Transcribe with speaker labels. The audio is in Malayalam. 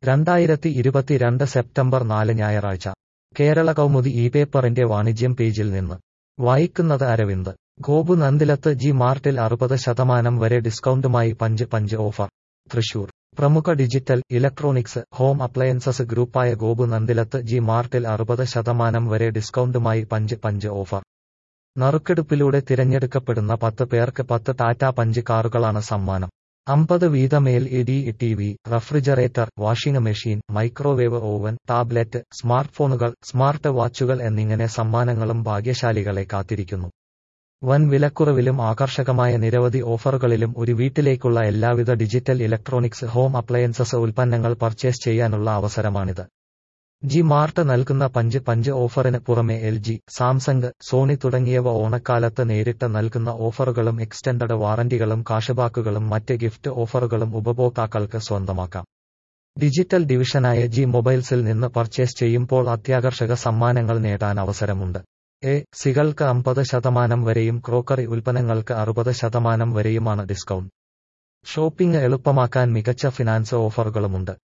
Speaker 1: രണ്ടായിരത്തി ഇരുപത്തിരണ്ട് സെപ്റ്റംബർ നാല് ഞായറാഴ്ച കേരള കൗമുദി ഈ പേപ്പറിന്റെ വാണിജ്യം പേജിൽ നിന്ന് വായിക്കുന്നത് അരവിന്ദ് ഗോപു നന്ദിലത്ത് ജി മാർട്ടിൽ അറുപത് ശതമാനം വരെ ഡിസ്കൗണ്ടുമായി പഞ്ച് പഞ്ച് ഓഫർ തൃശൂർ പ്രമുഖ ഡിജിറ്റൽ ഇലക്ട്രോണിക്സ് ഹോം അപ്ലയൻസസ് ഗ്രൂപ്പായ ഗോപു നന്ദിലത്ത് ജി മാർട്ടിൽ അറുപത് ശതമാനം വരെ ഡിസ്കൗണ്ടുമായി പഞ്ച് പഞ്ച് ഓഫർ നറുക്കെടുപ്പിലൂടെ തിരഞ്ഞെടുക്കപ്പെടുന്ന പത്ത് പേർക്ക് പത്ത് ടാറ്റ പഞ്ച് കാറുകളാണ് സമ്മാനം അമ്പത് വീതം L E D T V refrigerator washing machine microwave oven tablet smart ഫോണുകൾ സ്മാർട്ട് വാച്ചുകൾ എന്നിങ്ങനെ സമ്മാനങ്ങളും ഭാഗ്യശാലികളെ കാത്തിരിക്കുന്നു വൻ വിലക്കുറവിലും ആകർഷകമായ നിരവധി ഓഫറുകളിലും ഒരു വീട്ടിലേക്കുള്ള എല്ലാവിധ ഡിജിറ്റൽ ഇലക്ട്രോണിക്സ് ഹോം അപ്ലയൻസസ് ഉൽപ്പന്നങ്ങൾ പർച്ചേസ് ചെയ്യാനുള്ള അവസരമാണിത് ജി മാർട്ട് നൽകുന്ന പഞ്ച് പഞ്ച് ഓഫറിന് പുറമെ എൽ ജി സാംസങ് സോണി തുടങ്ങിയവ ഓണക്കാലത്ത് നേരിട്ട് നൽകുന്ന ഓഫറുകളും എക്സ്റ്റൻഡഡ് വാറന്റികളും കാഷുബാക്കുകളും മറ്റ് ഗിഫ്റ്റ് ഓഫറുകളും ഉപഭോക്താക്കൾക്ക് സ്വന്തമാക്കാം ഡിജിറ്റൽ ഡിവിഷനായ ജി മൊബൈൽസിൽ നിന്ന് പർച്ചേസ് ചെയ്യുമ്പോൾ അത്യാകർഷക സമ്മാനങ്ങൾ നേടാൻ അവസരമുണ്ട് എ സികൾക്ക് അമ്പത് ശതമാനം വരെയും ക്രോക്കറി ഉൽപ്പന്നങ്ങൾക്ക് അറുപത് ശതമാനം വരെയുമാണ് ഡിസ്കൗണ്ട് ഷോപ്പിംഗ് എളുപ്പമാക്കാൻ മികച്ച ഫിനാൻസ് ഓഫറുകളുമുണ്ട്